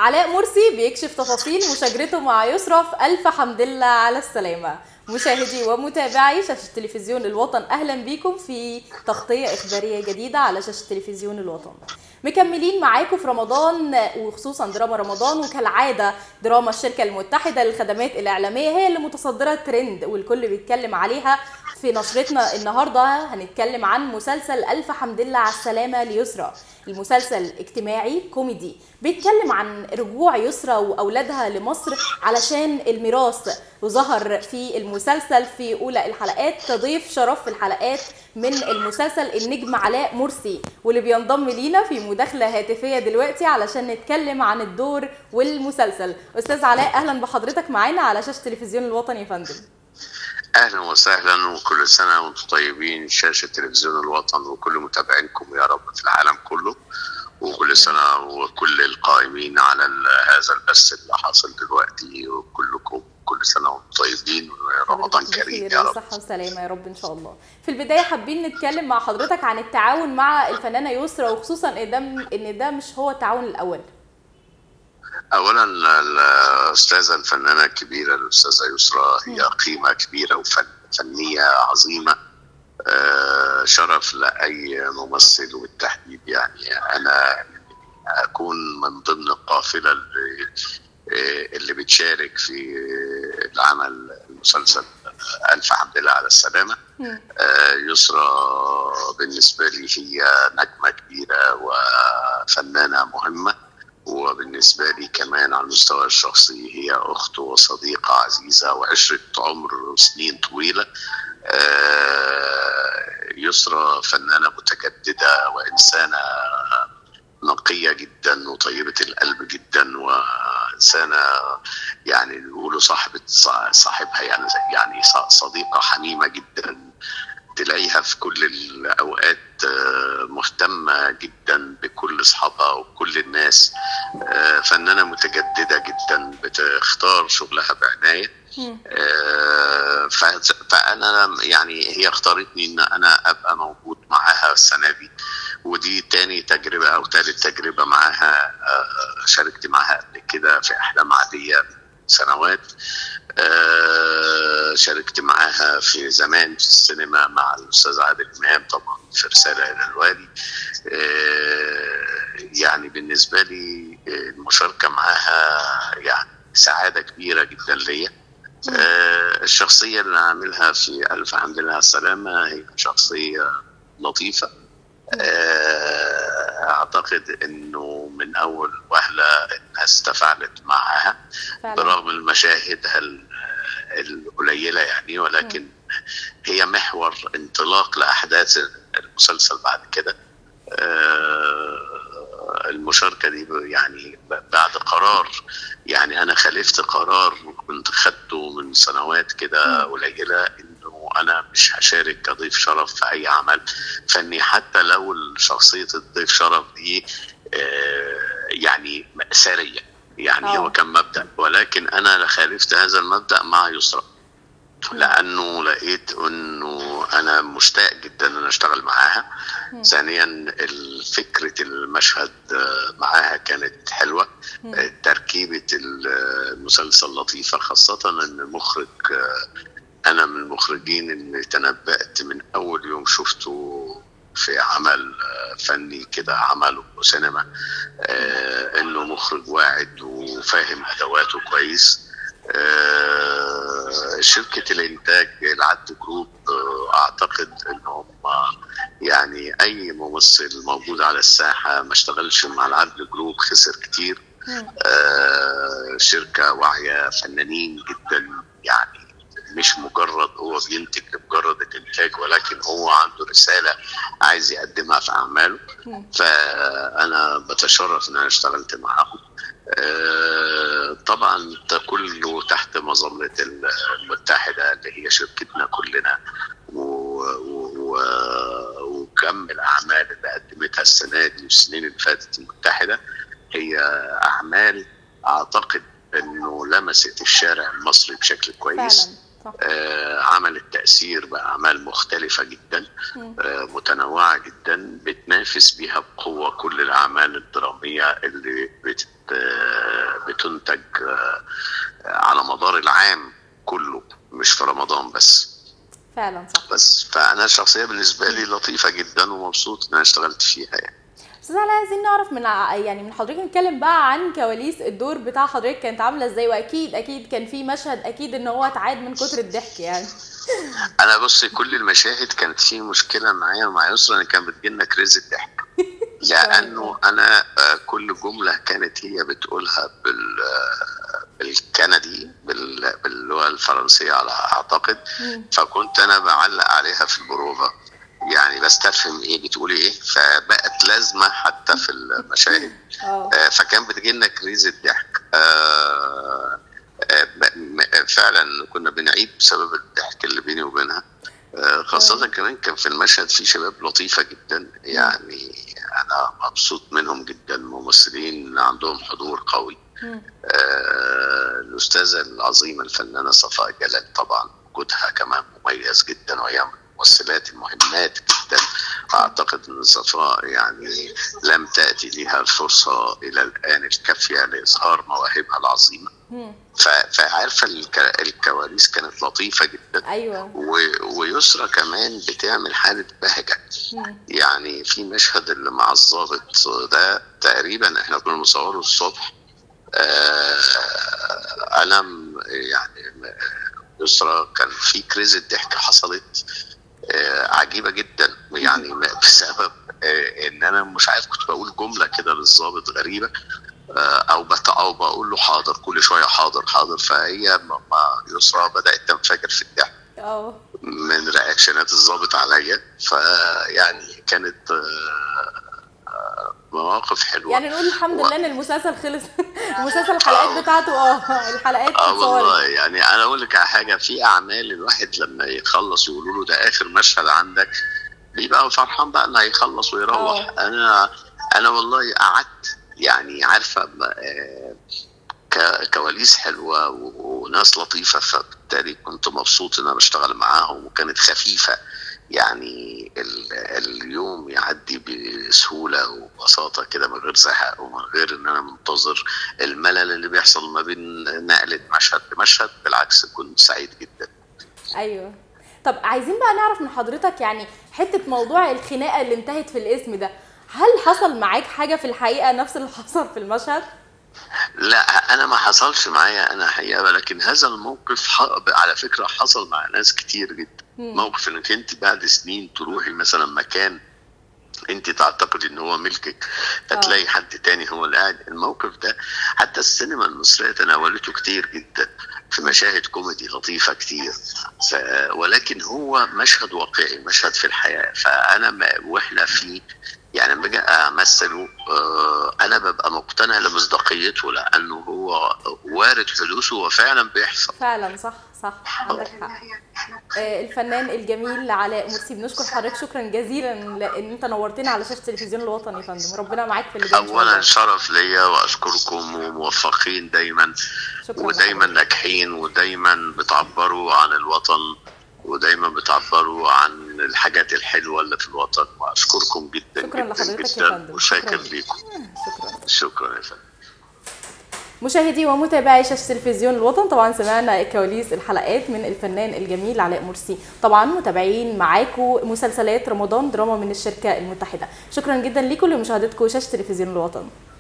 علاء مرسي بيكشف تفاصيل مشاجرته مع يسرى في ألف حمد لله على السلامة مشاهدي ومتابعي شاشة تلفزيون الوطن أهلا بيكم في تغطية إخبارية جديدة على شاشة تلفزيون الوطن مكملين معاكم في رمضان وخصوصا دراما رمضان وكالعادة دراما الشركة المتحدة للخدمات الإعلامية هي اللي متصدرة الترند والكل بيتكلم عليها في نشرتنا النهاردة هنتكلم عن مسلسل ألف حمد لله على السلامة ليسرى المسلسل اجتماعي كوميدي بيتكلم عن رجوع يسرى واولادها لمصر علشان الميراث وظهر في المسلسل في اولى الحلقات كضيف شرف في الحلقات من المسلسل النجم علاء مرسي واللي بينضم لينا في مداخله هاتفيه دلوقتي علشان نتكلم عن الدور والمسلسل استاذ علاء اهلا بحضرتك معانا على شاشه تلفزيون الوطن يا فندم اهلا وسهلا وكل سنه وانتم طيبين شاشه تلفزيون الوطن وكل متابعينكم يا رب في العالم كله وكل سنه وكل القائمين على هذا البث اللي حاصل دلوقتي وكلكم كل سنه وانتم طيبين ورمضان كريم يا رب صحه وسلامه يا رب ان شاء الله في البدايه حابين نتكلم مع حضرتك عن التعاون مع الفنانه يسرى وخصوصا ان ده ان ده مش هو التعاون الاول اولا الاستاذه الفنانه الكبيره الاستاذه يسرى هي قيمه كبيره وفنيه عظيمه شرف لاي ممثل وبالتحديد يعني انا اكون من ضمن القافله اللي اللي بتشارك في العمل المسلسل الف حمد لله على السلامه يسرى بالنسبه لي هي نجمه كبيره وفنانه مهمه وبالنسبة لي كمان على المستوى الشخصي هي أخت وصديقة عزيزة وعشرة عمر سنين طويلة يسرى فنانة متجددة وإنسانة نقية جدا وطيبة القلب جدا وإنسانة يعني بيقولوا صاحبة صاحبها يعني يعني صديقة حميمة جدا تلاقيها في كل الاوقات مهتمه جدا بكل اصحابها وكل الناس فنانه متجدده جدا بتختار شغلها بعنايه فانا يعني هي اختارتني ان انا ابقى موجود معاها السنه دي ودي تاني تجربه او تالت تجربه معاها شاركت معاها قبل كده في احلام عاديه سنوات آه شاركت معاها في زمان في السينما مع الاستاذ عادل امام طبعا في رساله الى الوالي آه يعني بالنسبه لي المشاركه معاها يعني سعاده كبيره جدا ليا آه الشخصيه اللي عاملها في الف حمد لله على السلامه هي شخصيه لطيفه اعتقد انه من اول وهله الناس تفاعلت معها برغم المشاهد القليله يعني ولكن هي محور انطلاق لاحداث المسلسل بعد كده المشاركه دي يعني بعد قرار يعني انا خالفت قرار كنت خدته من سنوات كده قليله انه انا مش هشارك كضيف شرف في اي عمل فني حتى لو شخصيه الضيف شرف دي يعني مأساوية يعني أوه. هو كان مبدأ ولكن أنا خالفت هذا المبدأ مع يسرى لأنه لقيت أنه أنا مشتاق جدا أن أشتغل معاها ثانيا فكرة المشهد معاها كانت حلوة تركيبة المسلسل لطيفة خاصة أن المخرج أنا من المخرجين اللي تنبأت من أول يوم شفته في عمل فني كده عمله سينما آه انه مخرج واعد وفاهم ادواته كويس آه شركه الانتاج العد جروب آه اعتقد ان هم يعني اي ممثل موجود على الساحه ما اشتغلش مع العد جروب خسر كتير شركه واعيه فنانين جدا يعني مش مجرد هو بينتج لمجرد الانتاج ولكن هو عنده رساله عايز يقدمها في اعماله فانا بتشرف ان انا اشتغلت معاهم طبعا ده كله تحت مظله المتحده اللي هي شركتنا كلنا وكم الاعمال اللي قدمتها السنه دي والسنين اللي فاتت المتحده هي اعمال اعتقد انه لمست الشارع المصري بشكل كويس فعلا آه عملت تأثير بأعمال مختلفة جدا آه متنوعة جدا بتنافس بيها بقوة كل الأعمال الدرامية اللي بت بتنتج آه، على مدار العام كله مش في رمضان بس فعلا صح بس فانا الشخصيه بالنسبه لي لطيفه جدا ومبسوط ان انا اشتغلت فيها يعني استاذ علاء عايزين نعرف من ع- يعني من حضرتك نتكلم بقى عن كواليس الدور بتاع حضرتك كانت عامله ازاي واكيد اكيد كان في مشهد اكيد ان هو اتعاد من كتر الضحك يعني انا بصي كل المشاهد كانت في مشكله معايا ومع يسرا ان كان بتجيلنا كريز الضحك لانه انا آه، كل جمله كانت هي بتقولها بال آه، بالكندي بال- باللغه الفرنسيه على اعتقد مم. فكنت انا بعلق عليها في البروفه يعني بستفهم ايه بتقولي ايه فبقت لازمه حتى في المشاهد اه آه، فكان بتجي لنا كريز الضحك آه، آه، ب- م- فعلا كنا بنعيد بسبب الضحك اللي بيني وبينها آه، خاصة كمان كان في المشهد في شباب لطيفة جدا يعني أنا مبسوط منهم جدا ممثلين عندهم حضور قوي مم. آه، الأستاذة العظيمة الفنانة صفاء جلال طبعا وجودها كمان مميز جدا وهي من الممثلات المهمات جدا أعتقد أن صفاء يعني لم تأتي لها الفرصة إلى الآن الكافية لإظهار مواهبها العظيمة مم. ف- فعارفة الك- الكواليس كانت لطيفة جدا ايوه و- ويسرى كمان بتعمل حالة بهجة مم. يعني في مشهد اللي مع الضابط ده تقريبا احنا كنا بنصوره الصبح آه انا م- يعني م- يسرى كان في كريز الضحك حصلت آه عجيبه جدا يعني م- بسبب آه ان انا مش عارف كنت بقول جمله كده للضابط غريبه آه او بت او بقول له حاضر كل شويه حاضر حاضر فهي م- مع يسرى بدات تنفجر في الضحك اه من رياكشنات الضابط عليا فيعني كانت آه، آه، مواقف حلوه يعني نقول الحمد و- لله ان المسلسل خلص المسلسل الحلقات بتاعته اه الحلقات اه والله اتصورت يعني انا اقول لك على حاجه في اعمال الواحد لما يخلص يقولوا له ده اخر مشهد عندك بيبقى فرحان بقى انه هيخلص ويروح انا انا والله قعدت يعني عارفه ب- آه، ك- كواليس حلوه و- وناس لطيفه فبالتالي كنت مبسوط ان انا بشتغل معاهم وكانت خفيفه يعني ال- اليوم يعدي بسهوله وبساطه كده من غير زهق ومن غير ان انا منتظر الملل اللي بيحصل ما بين نقله مشهد لمشهد بالعكس كنت سعيد جدا ايوه طب عايزين بقى نعرف من حضرتك يعني حته موضوع الخناقه اللي انتهت في الاسم ده هل حصل معاك حاجه في الحقيقه نفس اللي حصل في المشهد لا انا ما حصلش معايا انا حقيقه لكن هذا الموقف ح- على فكره حصل مع ناس كتير جدا مم. موقف انك انت بعد سنين تروحي مثلا مكان انت تعتقد ان هو ملكك فتلاقي حد تاني هو اللي قاعد الموقف ده حتى السينما المصريه تناولته كتير جدا في مشاهد كوميدي لطيفه كتير ف... ولكن هو مشهد واقعي مشهد في الحياه فانا ما... واحنا فيه يعني لما باجي امثله آه، انا ببقى مقتنع لمصداقيته لانه هو وارد حدوثه وفعلا بيحصل فعلا صح صح عندك حق آه، الفنان الجميل علاء مرسي بنشكر حضرتك شكرا جزيلا لان انت نورتنا على شاشه التلفزيون الوطني يا فندم ربنا معاك في اللي جاي إن شاء اولا الله. شرف ليا واشكركم وموفقين دايما شكرا ودايما لحضرتك. ناجحين ودايما بتعبروا عن الوطن ودايما بتعبروا عن الحاجات الحلوه اللي في الوطن واشكركم جدا شكرا جدا لحضرتك يا جدا فندم. وشاكر شكرا. ليكم شكرا شكرا يا فندم مشاهدي ومتابعي شاشة تلفزيون الوطن طبعا سمعنا كواليس الحلقات من الفنان الجميل علاء مرسي طبعا متابعين معاكم مسلسلات رمضان دراما من الشركة المتحدة شكرا جدا لكم لمشاهدتكم شاشة تلفزيون الوطن